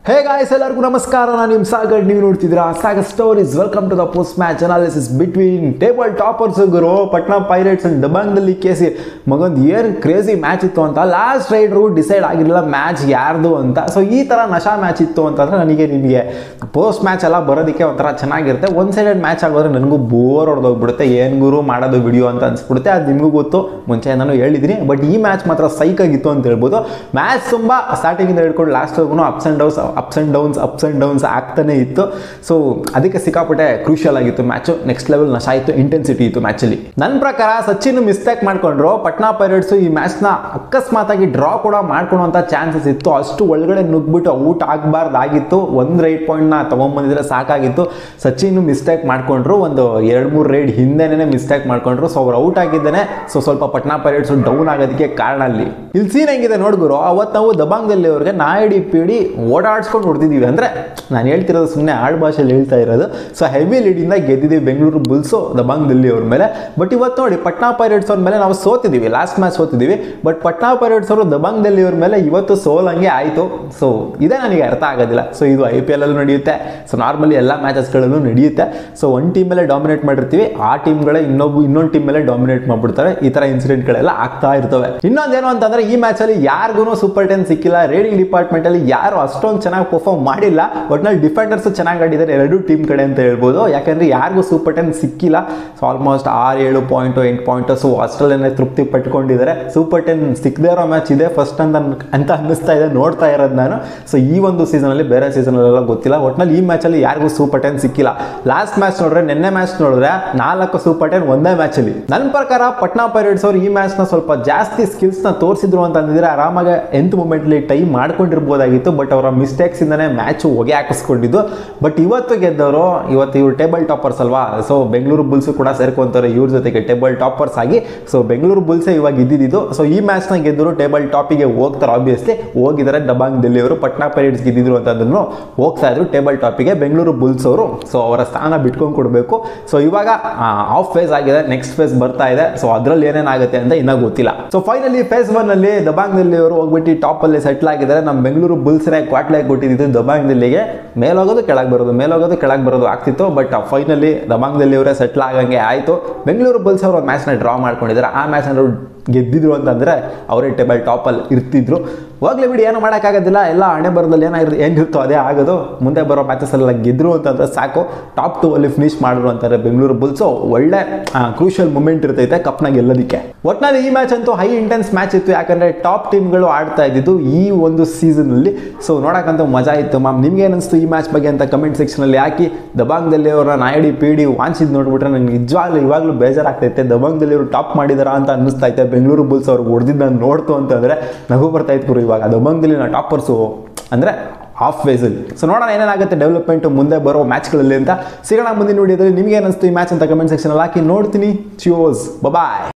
hey guys ಎಲ್ಲರಿಗೂ ನಮಸ್ಕಾರ ನಾನು ನಿಮ್ಮ ಸಾಗರ್ ನೀವು ನೋಡ್ತಿದ್ದೀರಾ Sagar stories welcome to the post match analysis between table toppers ಗುರು ಪಟ್ನಾ ಪೈರೇಟ್ಸ್ ಅಂಡ್ ದಬಾಂಗ್ದಲ್ಲಿ ಕೇಸಿ ಮಗೊಂದು ಏನು ಕ್ರೇಜಿ ಮ್ಯಾಚ್ ಇತ್ತು ಅಂತ ಲಾಸ್ಟ್ ರೈಡ್ರು ಡಿಸೈಡ್ ಆಗಿರಲಿಲ್ಲ ಮ್ಯಾಚ್ ಯಾರ್ದು ಅಂತ ಸೊ ಈ ಥರ ನಶಾ ಮ್ಯಾಚ್ ಇತ್ತು ಅಂತಂದ್ರೆ ನನಗೆ ನಿಮಗೆ ಪೋಸ್ಟ್ ಮ್ಯಾಚ್ ಎಲ್ಲ ಬರೋದಕ್ಕೆ ಒಂಥರ ಚೆನ್ನಾಗಿರುತ್ತೆ ಒನ್ ಸೈಡೆಡ್ ಮ್ಯಾಚ್ ಆಗೋದ್ರೆ ನನಗೂ ಬೋರ್ ಹೊಡೆದೋಗ್ಬಿಡುತ್ತೆ ಏನು ಗುರು ಮಾಡೋದು ವಿಡಿಯೋ ಅಂತ ಅನ್ಸ್ಬಿಡುತ್ತೆ ಅದು ನಿಮಗೂ ಗೊತ್ತು ಮುಂಚೆ ನಾನು ಹೇಳಿದ್ದೀನಿ ಬಟ್ ಈ ಮ್ಯಾಚ್ ಮಾತ್ರ ಸೈಕ್ ಆಗಿತ್ತು ಅಂತ ಹೇಳ್ಬೋದು ಮ್ಯಾಚ್ ತುಂಬ ಸ್ಟಾರ್ಟಿಂಗಿಂದ ಹಿಡ್ಕೊಂಡು ಲಾಸ್ಟ್ವರೆಗೂ ups and downs ups and downs ups and downs ಆಗ್ತಾನೆ ಇತ್ತು ಸೊ ಅದಕ್ಕೆ ಸಿಕ್ಕಾಪಟ್ಟೆ ಕ್ರೂಷಿಯಲ್ ಆಗಿತ್ತು ಮ್ಯಾಚು ನೆಕ್ಸ್ಟ್ ಲೆವೆಲ್ ನಶ ಇತ್ತು ಇಂಟೆನ್ಸಿಟಿ ಇತ್ತು ಮ್ಯಾಚಲ್ಲಿ ನನ್ನ ಪ್ರಕಾರ ಸಚಿನ್ ಮಿಸ್ಟೇಕ್ ಮಾಡ್ಕೊಂಡ್ರು ಪಟ್ನಾ ಪೈರೇಟ್ಸ್ ಈ ಮ್ಯಾಚ್ನ ಅಕಸ್ಮಾತಾಗಿ ಡ್ರಾ ಕೂಡ ಮಾಡ್ಕೊಳ್ಳುವಂಥ ಚಾನ್ಸಸ್ ಇತ್ತು ಅಷ್ಟು ಒಳಗಡೆ ನುಗ್ಬಿಟ್ಟು ಔಟ್ ಆಗಬಾರ್ದಾಗಿತ್ತು ಒಂದು ರೈಟ್ ಪಾಯಿಂಟ್ನ ತೊಗೊಂಬಂದಿದ್ರೆ ಸಾಕಾಗಿತ್ತು ಸಚಿನ್ ಮಿಸ್ಟೇಕ್ ಮಾಡ್ಕೊಂಡ್ರು ಒಂದು ಎರಡು ಮೂರು ರೈಡ್ ಹಿಂದೆನೇ ಮಿಸ್ಟೇಕ್ ಮಾಡ್ಕೊಂಡ್ರು ಸೊ ಅವ್ರು ಔಟ್ ಆಗಿದ್ದೇನೆ ಸೊ ಸ್ವಲ್ಪ ಪಟ್ನಾ ಪೈರೇಟ್ಸ್ ಡೌನ್ ಆಗೋದಕ್ಕೆ ಕಾರಣ ಅಲ್ಲಿ ಇಲ್ಲಿ ಸೀನ್ ಹೆಂಗಿದೆ ನೋಡ್ಗುರು ಅವತ್ತು ನಾವು ದಬಾಂಗ್ದಲ್ಲಿ ಅವ್ರಿಗೆ ನಾಯಡಿ ಪಿಡಿ ಓಡಾಡ್ಸ್ಕೊಂಡು ಹೊಡ್ತಿದ್ದೀವಿ ಅಂದರೆ ನಾನು ಹೇಳ್ತಿರೋದು ಸುಮ್ಮನೆ ಆಡ್ ಭಾಷೆಯಲ್ಲಿ ಹೇಳ್ತಾ ಇರೋದು ಸೊ ಹೆವಿ ಲೀಡಿಂದ ಗೆದ್ದಿದ್ದೀವಿ ಬೆಂಗಳೂರು ಬುಲ್ಸು ದಬಾಂಗ್ದಲ್ಲಿ ಅವ್ರ ಮೇಲೆ ಬಟ್ ಇವತ್ತು ನೋಡಿ ಪಟ್ನಾ ಪೈರೇಟ್ಸ್ ಅವ್ರ ಮೇಲೆ ನಾವು ಸೋತಿದ್ದೀವಿ ಲಾಸ್ಟ್ ಮ್ಯಾಚ್ ಸೋತಿದ್ದೀವಿ ಬಟ್ ಪಟ್ನಾ ಪೈರೇಟ್ಸ್ ಅವರು ದಬಾಂಗ್ದಲ್ಲಿ ಅವ್ರ ಮೇಲೆ ಇವತ್ತು ಸೋಲಂಗೆ ಆಯಿತು ಸೊ ಇದೇ ನನಗೆ ಅರ್ಥ ಆಗೋದಿಲ್ಲ ಸೊ ಇದು ಐ ಪಿ ಎಲ್ ಅಲ್ಲೂ ನಡೆಯುತ್ತೆ ಸೊ ನಾರ್ಮಲಿ ಎಲ್ಲ ಮ್ಯಾಚಸ್ಗಳಲ್ಲೂ ನಡೆಯುತ್ತೆ ಸೊ ಒಂದು ಟೀಮ್ ಮೇಲೆ ಡಾಮಿನೇಟ್ ಮಾಡಿರ್ತೀವಿ ಆ ಟೀಮ್ಗಳೇ ಇನ್ನೊಬ್ಬ ಇನ್ನೊಂದು ಟೀಮ್ ಮೇಲೆ ಡಾಮಿನೇಟ್ ಮಾಡ್ಬಿಡ್ತಾರೆ ಈ ಥರ ಇನ್ಸಿಡೆಂಟ್ಗಳೆಲ್ಲ ಆಗ್ತಾ ಇರ್ತವೆ ಇನ್ನೊಂದೇನು ಅಂತಂದ್ರೆ ಈ ಮ್ಯಾಚಲ್ಲಿ ಯಾರಿಗೂ ಸೂಪರ್ ಟೆನ್ ಸಿಕ್ಕಿಲ್ಲ ರೇಡಿಂಗ್ ಡಿಪಾರ್ಟ್ಮೆಂಟಲ್ಲಿ ಯಾರು ಅಷ್ಟೊಂದು ಚೆನ್ನಾಗಿ ಪರ್ಫಾರ್ಮ್ ಮಾಡಿಲ್ಲ ಒಟ್ನಲ್ಲಿ ಡಿಫೆಂಡರ್ಸ್ ಚೆನ್ನಾಗಿ ಆಡಿದ್ದಾರೆ ಎರಡು ಟೀಮ್ ಕಡೆ ಅಂತ ಹೇಳ್ಬೋದು ಯಾಕಂದ್ರೆ ಯಾರಿಗೂ ಸೂಪರ್ ಟೆನ್ ಸಿಕ್ಕಿಲ್ಲ ಸೊ ಆಲ್ಮೋಸ್ಟ್ ಆರು ಏಳು ಪಾಯಿಂಟು ಎಂಟು ಪಾಯಿಂಟು ಸೊ ಅಷ್ಟರಲ್ಲೇ ತೃಪ್ತಿ ಪಟ್ಕೊಂಡಿದ್ದಾರೆ ಸೂಪರ್ ಟೆನ್ ಸಿಕ್ಕದೇ ಇರೋ ಮ್ಯಾಚ್ ಇದೆ ಫಸ್ಟ್ ಅಂತ ಅಂತ ಅನ್ನಿಸ್ತಾ ಇದೆ ನೋಡ್ತಾ ಇರೋದು ನಾನು ಸೊ ಈ ಒಂದು ಸೀಸನಲ್ಲಿ ಬೇರೆ ಸೀಸನಲ್ಲೆಲ್ಲ ಗೊತ್ತಿಲ್ಲ ಒಟ್ನಲ್ಲಿ ಈ ಮ್ಯಾಚಲ್ಲಿ ಯಾರಿಗೂ ಸೂಪರ್ ಟೆನ್ ಸಿಕ್ಕಿಲ್ಲ ಲಾಸ್ಟ್ ಮ್ಯಾಚ್ ನೋಡಿದ್ರೆ ನಿನ್ನೆ ಮ್ಯಾಚ್ ನೋಡಿದ್ರೆ ನಾಲ್ಕು ಸೂಪರ್ ಟೆನ್ ಒಂದೇ ಮ್ಯಾಚಲ್ಲಿ ನನ್ನ ಪ್ರಕಾರ ಪಟ್ನಾ ಪೈರೇಟ್ಸ್ ಅವರು ಈ ಮ್ಯಾಚ್ನ ಸ್ವಲ್ಪ ಜಾಸ್ತಿ ಸ್ಕಿಲ್ಸ್ನ ತೋರಿಸಿದ್ರು ಅಂತ ಅಂದಿದ್ರೆ ಆರಾಮಾಗಿ ಎಂತ್ ಮೂಮೆಂಟ್ಲಿ ಟೈಮ್ ಮಾಡ್ಕೊಂಡಿರ್ಬೋದಾಗಿತ್ತು ಬಟ್ ಅವರ ಮಿಸ್ಟೇಕ್ಸ್ ಇಂದನೇ ಮ್ಯಾಚ್ ಹೊಗೆ ಹಾಕಿಸ್ಕೊಂಡಿದ್ದು ಬಟ್ ಇವತ್ತು ಗೆದ್ದವರು ಇವತ್ತು ಇವ್ರು ಟೇಬಲ್ ಟಾಪರ್ಸ್ ಅಲ್ವಾ ಸೊ ಬೆಂಗಳೂರು ಬುಲ್ಸ್ ಕೂಡ ಸೇರ್ಕೊಂತಾರೆ ಇವ್ರ ಜೊತೆಗೆ ಟೇಬಲ್ ಟಾಪರ್ಸ್ ಆಗಿ ಸೊ ಬೆಂಗಳೂರು ಬುಲ್ಸೇ ಇವಾಗ ಇದ್ದಿದ್ದು ಸೊ ಈ ಮ್ಯಾಚ್ನ ಗೆದ್ದರು ಟೇಬಲ್ ಟಾಪಿಗೆ ಹೋಗ್ತಾರೆ ಆಬ್ವಿಯಸ್ಲಿ ಹೋಗಿದ್ದಾರೆ ಡಬಾಂಗ್ ಡೆಲ್ಲಿ ಅವರು ಪಟ್ನಾ ಪೈರೇಟ್ಸ್ ಗೆದ್ದಿದ್ರು ಅಂತಂದ್ರು ಹೋಗ್ತಾ ಇದ್ರು ಟೇಬಲ್ ಟಾಪಿಗೆ ಬೆಂಗಳೂರು ಬುಲ್ಸ್ ಅವರು ಸೊ ಅವರ ಸ್ಥಾನ ಬಿಟ್ಕೊಂಡು ಕೊಡಬೇಕು ಸೊ ಇವಾಗ ಆಫ್ ಫೇಸ್ ಆಗಿದೆ ನೆಕ್ಸ್ಟ್ ಫೇಸ್ ಬರ್ತಾ ಇದೆ ಸೊ ಅದರಲ್ಲಿ ಏನೇನಾಗುತ್ತೆ ಅಂತ ಇನ್ನೂ ಗೊತ್ತಿಲ್ಲ ಸೊ ಫೈನಲಿ ಫೇಸ್ ಒನ್ ಅಲ್ಲಿ ದಬಾಂಗ್ ದಲ್ಲಿ ಅವರು ಹೋಗ್ಬಿಟ್ಟು ಟಾಪ್ ಅಲ್ಲಿ ಸೆಟ್ಲ್ ಆಗಿದ್ದಾರೆ ನಮ್ಮ ಬೆಂಗಳೂರು ಬುಲ್ಸ್ನೇ ಕ್ವಾಟ್ಲೆ ಕೊಟ್ಟಿದ್ದು ದಬಾಂಗ್ ದಿಲ್ಲಿಗೆ ಮೇಲೋಗೋದು ಕೆಳಗೆ ಬರೋದು ಮೇಲೋಗೋದು ಕೆಳಗೆ ಬರೋದು ಆಗ್ತಿತ್ತು ಬಟ್ ಫೈನಲಿ ದಬಾಂಗ್ ದಲ್ಲಿ ಅವರೇ ಸೆಟ್ಲ್ ಆಗಂಗೆ ಆಯಿತು ಬೆಂಗಳೂರು ಬುಲ್ಸ್ ಅವರು ಒಂದು ಮ್ಯಾಚ್ನ ಡ್ರಾ ಮಾಡ್ಕೊಂಡಿದ್ದಾರೆ ಆ ಮ್ಯಾಚ್ನ ಗೆದ್ದಿದ್ರು ಅಂತಂದರೆ ಅವರೇ ಟೇಬಲ್ ಟಾಪಲ್ಲಿ ಇರ್ತಿದ್ರು ಹೋಗ್ಲಿ ಬಿಡಿ ಏನು ಮಾಡೋಕ್ಕಾಗೋದಿಲ್ಲ ಎಲ್ಲ ಹಣೆ ಬರದಲ್ಲಿ ಏನಾಗಿರುತ್ತೆ ಏನಿರುತ್ತೋ ಅದೇ ಆಗೋದು ಮುಂದೆ ಬರೋ ಮ್ಯಾಚಸ್ಸೆಲ್ಲ ಗೆದ್ರು ಅಂತಂದ್ರೆ ಸಾಕು ಟಾಪ್ ಟೂ ಅಲ್ಲಿ ಫಿನಿಶ್ ಮಾಡಿದ್ರು ಅಂತಾರೆ ಬೆಂಗಳೂರು ಬುಲ್ಸು ಒಳ್ಳೆ ಕ್ರೂಷಿಯಲ್ ಮೂಮೆಂಟ್ ಇರ್ತೈತೆ ಕಪ್ನ ಗೆಲ್ಲೋದಕ್ಕೆ ಒಟ್ಟಿನಲ್ಲಿ ಈ ಮ್ಯಾಚ್ ಅಂತೂ ಹೈ ಇಂಟೆನ್ಸ್ ಮ್ಯಾಚ್ ಇತ್ತು ಯಾಕಂದರೆ ಟಾಪ್ ಟೀಮ್ಗಳು ಆಡ್ತಾ ಇದ್ದಿದ್ದು ಈ ಒಂದು ಸೀಸನಲ್ಲಿ ಸೊ ನೋಡೋಕ್ಕಂತೂ ಮಜಾ ಇತ್ತು ಮ್ಯಾಮ್ ನಿಮ್ಗೆ ಏನಿಸ್ತು ಈ ಮ್ಯಾಚ್ ಬಗ್ಗೆ ಅಂತ ಕಮೆಂಟ್ ಸೆಕ್ಷನಲ್ಲಿ ಹಾಕಿ ದಬಾಂಗ್ದಲ್ಲಿ ಅವರ ನಾಯಡಿ ಪಿ ಡಿ ವಾಂಚಿದ್ ನೋಡ್ಬಿಟ್ರೆ ನನಗೆ ನಿಜವಾಗ್ಲೂ ಇವಾಗಲೂ ಬೇಜಾರಾಗ್ತೈತೆ ದಬಾಂಗ್ದಲ್ಲಿ ಅವರು ಟಾಪ್ ಮಾಡಿದಾರಾ ಅಂತ ಅನ್ನಿಸ್ತೈತೆ ಬೆಂಗಳೂರು ಬುಲ್ಸ್ ಅವ್ರಿಗೆ ಹೊಡೆದಿದ್ದು ನಾನು ನೋಡ್ತು ಅಂತಂದರೆ ನಗು ಬರ್ತಾ ಇತ್ತು ಗುರು ಇವಾಗ ದಬಾಂಗ್ದಲ್ಲಿ ನಾ ಟಾಪರ್ಸು ಅಂದರೆ ಆಫ್ ವೇಸಲ್ಲಿ ಸೊ ನೋಡೋಣ ಏನೇನಾಗುತ್ತೆ ಡೆವಲಪ್ಮೆಂಟ್ ಮುಂದೆ ಬರೋ ಮ್ಯಾಚ್ಗಳಲ್ಲಿ ಅಂತ ಸಿಗೋಣ ಮುಂದಿನ ವಿಡಿಯೋದಲ್ಲಿ ನಿಮಗೆ ಏನಿಸ್ತು ಈ ಮ್ಯಾಚ್ ಅಂತ ಕಮೆಂಟ್ ಸೆಕ್ಷನಲ್ಲಿ ಹಾಕಿ ನೋಡ್ತೀನಿ ಚಿಯೋಸ್ ಬಾಯ್